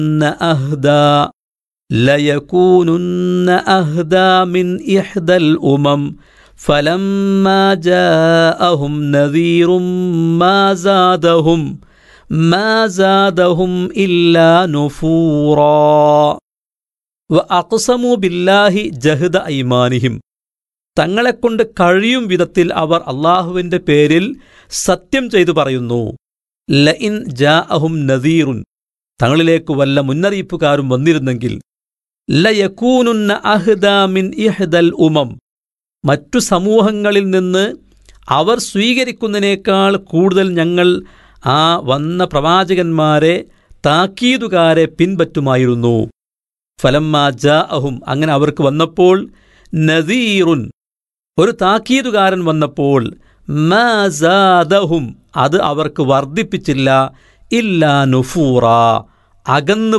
أهدى ليكونن أهدى من إحدى الأمم فلما جاءهم نذير ما زادهم ما زادهم إلا نفورا وأقسموا بالله جهد أيمانهم തങ്ങളെക്കൊണ്ട് കഴിയും വിധത്തിൽ അവർ അള്ളാഹുവിന്റെ പേരിൽ സത്യം ചെയ്തു പറയുന്നു ലഇൻ ജാ അഹും നദീറുൻ തങ്ങളിലേക്ക് വല്ല മുന്നറിയിപ്പുകാരും വന്നിരുന്നെങ്കിൽ ലയക്കൂനുന്ന അഹ്ദാമിൻ ഇഹ്ദൽ ഉമം മറ്റു സമൂഹങ്ങളിൽ നിന്ന് അവർ സ്വീകരിക്കുന്നതിനേക്കാൾ കൂടുതൽ ഞങ്ങൾ ആ വന്ന പ്രവാചകന്മാരെ താക്കീതുകാരെ പിൻപറ്റുമായിരുന്നു ഫലമ്മാ ജാ അഹും അങ്ങനെ അവർക്ക് വന്നപ്പോൾ നദീറുൻ ഒരു താക്കീതുകാരൻ വന്നപ്പോൾ മസാദഹും അത് അവർക്ക് വർദ്ധിപ്പിച്ചില്ല ഇല്ലാ നുഫൂറ അകന്നു